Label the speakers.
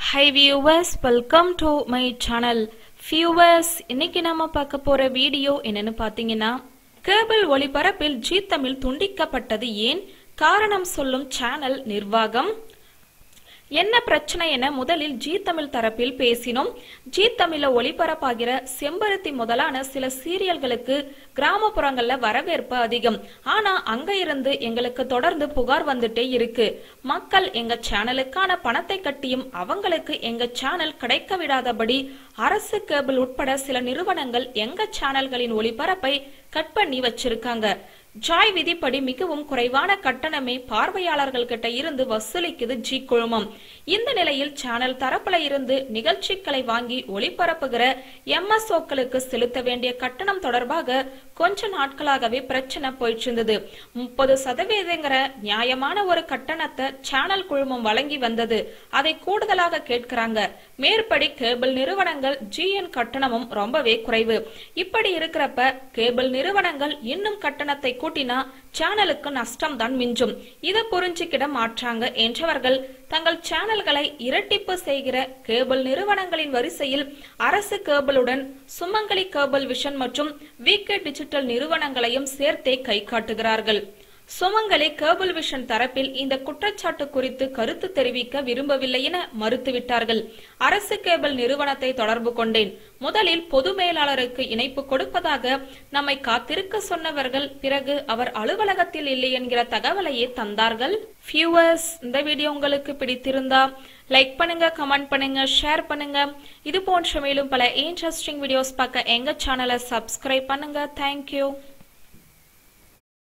Speaker 1: high viewers welcome to my channel viewers இன்னைக்கு நம்ம பார்க்க போற வீடியோ என்னன்னு பார்த்தீங்கன்னா கேபிள் ஒளிபரப்பில் ஜீ தமிழ் துண்டிக்கப்பட்டது ஏன் காரணம் சொல்லும் சேனல் நிர்வாகம் என்ன பிரச்சனை என முதலில் ஜீ தமிழ் தரப்பில் பேசினோம் ஜீ தமிழ்ல ஒளிபரப்பாகிற செம்பருத்தி முதலான சில சீரியல்களுக்கு கிராமப்புறங்கள்ல வரவேற்பு அதிகம் ஆனா அங்க இருந்து எங்களுக்கு தொடர்ந்து புகார் வந்துட்டே இருக்கு மக்கள் எங்க சேனலுக்கான பணத்தை கட்டியும் அவங்களுக்கு எங்க சேனல் கிடைக்க விடாதபடி அரசு கேபிள் உட்பட சில நிறுவனங்கள் எங்க சேனல்களின் ஒளிபரப்பை கட் பண்ணி வச்சிருக்காங்க ஜாய் விதிப்படி மிகவும் குறைவான கட்டணமே பார்வையாளர்கள் கிட்ட இருந்து வசூலிக்குது ஜி குழுமம் இந்த நிலையில் சேனல் தரப்புல இருந்து நிகழ்ச்சிகளை வாங்கி ஒளிபரப்புகிற எம்எஸ்ஓக்களுக்கு செலுத்த வேண்டிய கட்டணம் தொடர்பாக கொஞ்ச நாட்களாகவே பிரச்சனை போயிட்டு இருந்தது முப்பது சதவீதங்கிற நியாயமான ஒரு கட்டணத்தை சேனல் குழுமம் வழங்கி வந்தது அதை கூடுதலாக கேட்கிறாங்க மேற்படி கேபிள் நிறுவனங்கள் ஜிஎன் கட்டணமும் ரொம்பவே குறைவு இப்படி இருக்கிறப்ப கேபிள் நிறுவனங்கள் இன்னும் கட்டணத்தை கூட்டினா சேனலுக்கு நஷ்டம் தான் மிஞ்சும் இதை புரிஞ்சுக்கிட மாற்றாங்க என்றவர்கள் தங்கள் சேனல்களை இரட்டிப்பு செய்கிற கேபிள் நிறுவனங்களின் வரிசையில் அரசு கேபிளுடன் சுமங்கலி கேபிள் விஷன் மற்றும் விகே டிஜிட்டல் நிறுவனங்களையும் சேர்த்தே கை காட்டுகிறார்கள் சுமங்கலி கேபிள் விஷன் தரப்பில் இந்த குற்றச்சாட்டு குறித்து கருத்து தெரிவிக்க விரும்பவில்லை என மறுத்துவிட்டார்கள் அரசு கேபிள் நிறுவனத்தை தொடர்பு கொண்டேன் முதலில் பொது மேலாளருக்கு இணைப்பு கொடுப்பதாக நம்மை காத்திருக்க சொன்னவர்கள் பிறகு அவர் அலுவலகத்தில் இல்லை என்கிற தகவலையே தந்தார்கள் வியூவர்ஸ் இந்த வீடியோ உங்களுக்கு பிடித்திருந்தா லைக் பண்ணுங்க கமெண்ட் பண்ணுங்க ஷேர் பண்ணுங்க இது போன்ற மேலும் பல இன்ட்ரெஸ்டிங் வீடியோஸ் பார்க்க எங்க சேனலை சப்ஸ்கிரைப் பண்ணுங்க தேங்க்யூ